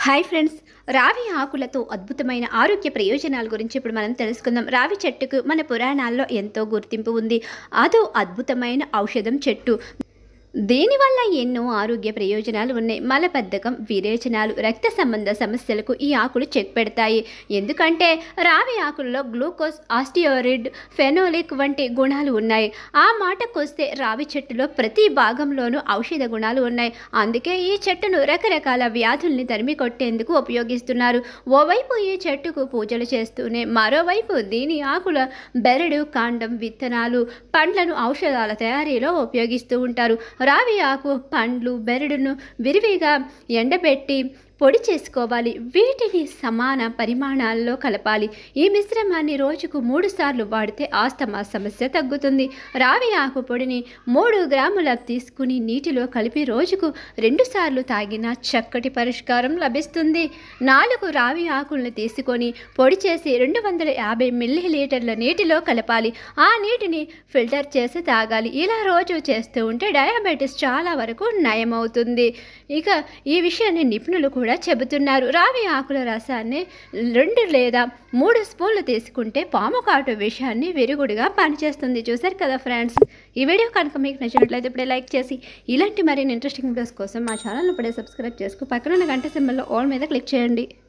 hi friends రావి ఆకులతో అద్భుతమైన ఆరోగ్య ప్రయోజనాల గురించి ఇప్పుడు మనం తెలుసుకుందాం రావి చెట్టుకు మన పురాణాల్లో ఎంతో గుర్తింపు ఉంది అదో అద్భుతమైన ఔషధం చెట్టు దీనివల్ల ఎన్నో ఆరోగ్య ప్రయోజనాలు ఉన్నాయి మలబద్ధకం విరేచనాలు రక్త సంబంధ సమస్యలకు ఈ ఆకులు చెక్ పెడతాయి ఎందుకంటే రావి ఆకుల్లో గ్లూకోజ్ ఆస్టియోరిడ్ ఫెనోలిక్ వంటి గుణాలు ఉన్నాయి ఆ మాటకొస్తే రావి చెట్టులో ప్రతి భాగంలోనూ ఔషధ గుణాలు ఉన్నాయి అందుకే ఈ చెట్టును రకరకాల వ్యాధుల్ని తరిమి కొట్టేందుకు ఉపయోగిస్తున్నారు ఓవైపు ఈ చెట్టుకు పూజలు చేస్తూనే మరోవైపు దీని ఆకుల బెరడు కాండం విత్తనాలు పండ్లను ఔషధాల తయారీలో ఉపయోగిస్తూ ఉంటారు రావి ఆకు పండ్లు బెరడును విరివిగా ఎండబెట్టి పొడి చేసుకోవాలి వీటిని సమాన పరిమాణాల్లో కలపాలి ఈ మిశ్రమాన్ని రోజుకు మూడు సార్లు వాడితే ఆస్తమా సమస్య తగ్గుతుంది రావి ఆకు పొడిని మూడు గ్రాముల తీసుకుని నీటిలో కలిపి రోజుకు రెండు సార్లు తాగిన చక్కటి పరిష్కారం లభిస్తుంది నాలుగు రావి ఆకులను తీసుకొని పొడి చేసి రెండు వందల యాభై మిల్లీ లీటర్ల నీటిలో కలపాలి ఆ నీటిని ఫిల్టర్ చేసి తాగాలి ఇలా రోజు చేస్తూ ఉంటే డయాబెటీస్ చాలా వరకు నయమవుతుంది ఇక ఈ విషయాన్ని నిపుణులు కూడా చెబుతున్నారు రావి ఆకుల రసాన్ని రెండు లేదా మూడు స్పూన్లు తీసుకుంటే పాము కాటు విషయాన్ని విరుగుడుగా పనిచేస్తుంది చూసారు కదా ఫ్రెండ్స్ ఈ వీడియో కనుక మీకు నచ్చినట్లయితే ఇప్పుడే లైక్ చేసి ఇలాంటి మరిన్ని ఇంట్రెస్టింగ్ వీడియోస్ కోసం మా ఛానల్ ఇప్పుడే సబ్స్క్రైబ్ చేసుకు పక్కన ఉన్న గంట సింబల్లో ఆల్ మీద క్లిక్ చేయండి